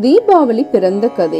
தீபாவளி பிறந்த கதை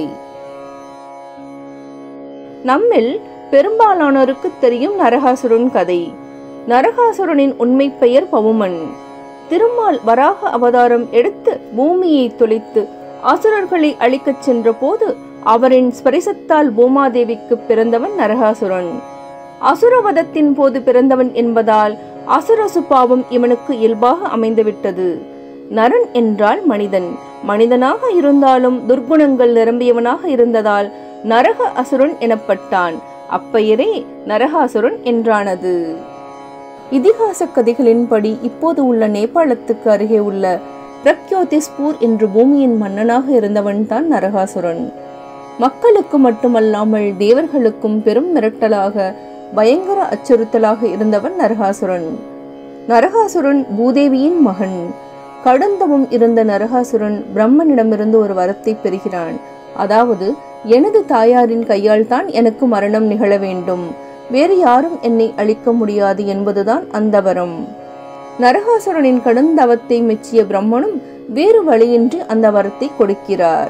நம்மில் பெரும்பாலானோருக்கு தெரியும் நரகாசுரன் கதை நரகாசுரனின் உண்மை பெயர் பவுமன் திருமால் வராக அவதாரம் எடுத்து பூமியை தொலைத்து அசுரர்களை அழிக்கச் சென்றபோது அவரின் ஸ்பரிசத்தால் பூமாதேவிக்கு பிறந்தவன் நரகாசுரன் அசுரவதத்தின் போது பிறந்தவன் என்பதால் அசுர சுபாவம் இவனுக்கு இயல்பாக அமைந்துவிட்டது நரன் என்றால் மனிதன் மனிதனாக இருந்தாலும் துர்குணங்கள் நிரம்பியவனாக இருந்ததால் நரக அசுரன் எனப்பட்டான் அப்பெயரே நரகாசுரன் என்றானது இதிகாச கதைகளின்படி இப்போது உள்ள நேபாளத்துக்கு அருகே உள்ள பிரக்யோதிஸ்பூர் என்ற பூமியின் மன்னனாக இருந்தவன் தான் நரகாசுரன் மக்களுக்கு மட்டுமல்லாமல் தேவர்களுக்கும் பெரும் மிரட்டலாக பயங்கர அச்சுறுத்தலாக இருந்தவன் நரகாசுரன் நரகாசுரன் பூதேவியின் மகன் கடுந்தமும் இருந்த நரகாசுரன் பிரம்மனிடமிருந்து ஒரு வரத்தை பெறுகிறான் அதாவது எனது தாயாரின் கையால் தான் எனக்கு மரணம் நிகழ வேண்டும் வேறு யாரும் என்னை அழிக்க முடியாது என்பதுதான் அந்த வரம் நரகாசுரனின் கடுந்தவத்தை மெச்சிய பிரம்மனும் வேறு வழியின்றி அந்த வரத்தை கொடுக்கிறார்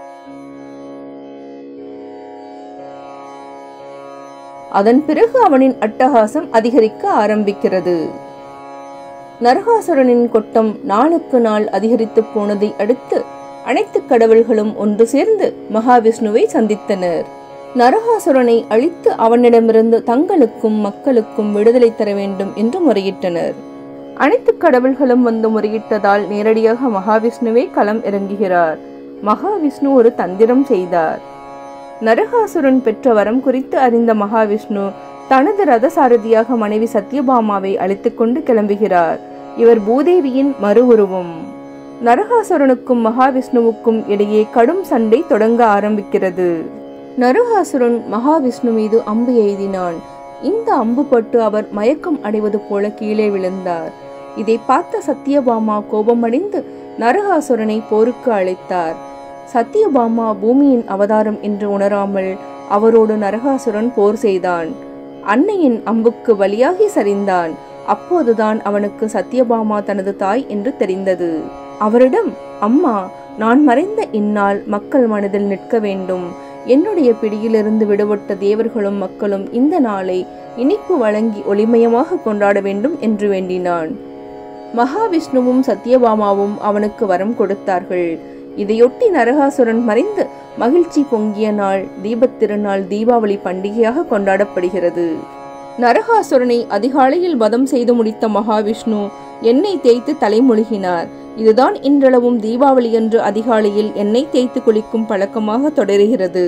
அதன் பிறகு அவனின் அட்டகாசம் அதிகரிக்க ஆரம்பிக்கிறது நரகாசுரனின் கொட்டம் நாளுக்கு நாள் அதிகரித்து போனதை அடுத்து அனைத்து கடவுள்களும் ஒன்று சேர்ந்து மகாவிஷ்ணுவை சந்தித்தனர் நரகாசுரனை அழித்து அவனிடமிருந்து தங்களுக்கும் மக்களுக்கும் விடுதலை தர வேண்டும் என்று முறையிட்டனர் அனைத்து கடவுள்களும் வந்து முறையிட்டதால் நேரடியாக மகாவிஷ்ணுவே களம் இறங்குகிறார் மகாவிஷ்ணு ஒரு தந்திரம் செய்தார் நரகாசுரன் பெற்ற வரம் குறித்து அறிந்த மகாவிஷ்ணு தனது ரத சாரதியாக மனைவி சத்யபாமாவை அழைத்துக் கொண்டு கிளம்புகிறார் இவர் பூதேவியின் மறு உருவம் நரகாசுரனுக்கும் மகாவிஷ்ணுவுக்கும் இடையே கடும் சண்டை தொடங்க ஆரம்பிக்கிறது நரகாசுரன் மகாவிஷ்ணு மீது அம்பு எய்தினான் இந்த அம்பு பட்டு அவர் மயக்கம் அடைவது போல கீழே விழுந்தார் இதை பார்த்த சத்யபாமா கோபமடைந்து நரகாசுரனை போருக்கு அழைத்தார் சத்யபாமா பூமியின் அவதாரம் என்று உணராமல் அவரோடு நரகாசுரன் போர் செய்தான் அன்னையின் அம்புக்கு வழியாகி சரிந்தான் அப்போதுதான் அவனுக்கு சத்யபாமா தனது தாய் என்று தெரிந்தது அவரிடம் அம்மா நான் மறைந்த இந்நாள் மக்கள் மனதில் நிற்க வேண்டும் என்னுடைய பிடியிலிருந்து விடுபட்ட தேவர்களும் மக்களும் இந்த நாளை இனிப்பு வழங்கி ஒளிமயமாக கொண்டாட வேண்டும் என்று வேண்டினான் மகாவிஷ்ணுவும் சத்யபாமாவும் அவனுக்கு வரம் கொடுத்தார்கள் இதையொட்டி நரகாசுரன் மறைந்து மகிழ்ச்சி பொங்கிய நாள் தீபத்திருநாள் தீபாவளி பண்டிகையாக கொண்டாடப்படுகிறது நரகாசுரனை அதிகாலையில் வதம் செய்து முடித்த மகாவிஷ்ணு எண்ணெய் தேய்த்து தலைமொழிகினார் இதுதான் இன்றளவும் தீபாவளி அன்று அதிகாலையில் எண்ணெய் தேய்த்து குளிக்கும் பழக்கமாக தொடர்கிறது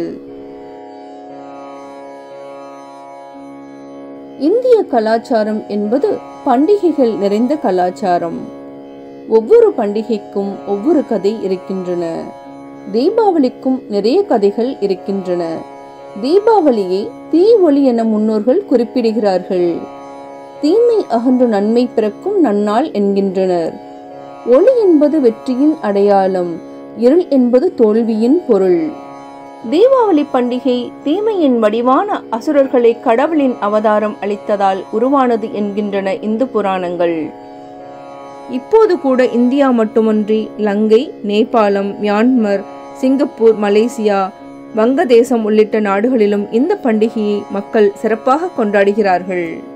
இந்திய கலாச்சாரம் என்பது பண்டிகைகள் நிறைந்த கலாச்சாரம் ஒவ்வொரு பண்டிகைக்கும் ஒவ்வொரு கதை இருக்கின்றன தீபாவளிக்கும் நிறைய கதைகள் இருக்கின்றன தீபாவளியை தீ ஒளி என முன்னோர்கள் குறிப்பிடுகிறார்கள் தீமை அகன்று நன்மை பிறக்கும் நன்னாள் என்கின்றனர் ஒளி என்பது வெற்றியின் அடையாளம் இருள் என்பது தோல்வியின் பொருள் தீபாவளி பண்டிகை தீமையின் வடிவான அசுரர்களை கடவுளின் அவதாரம் அளித்ததால் உருவானது என்கின்றன இந்து புராணங்கள் இப்போது கூட இந்தியா மட்டுமன்றி லங்கை நேபாளம் மியான்மர் சிங்கப்பூர் மலேசியா வங்கதேசம் உள்ளிட்ட நாடுகளிலும் இந்த பண்டிகையை மக்கள் சிறப்பாக கொண்டாடுகிறார்கள்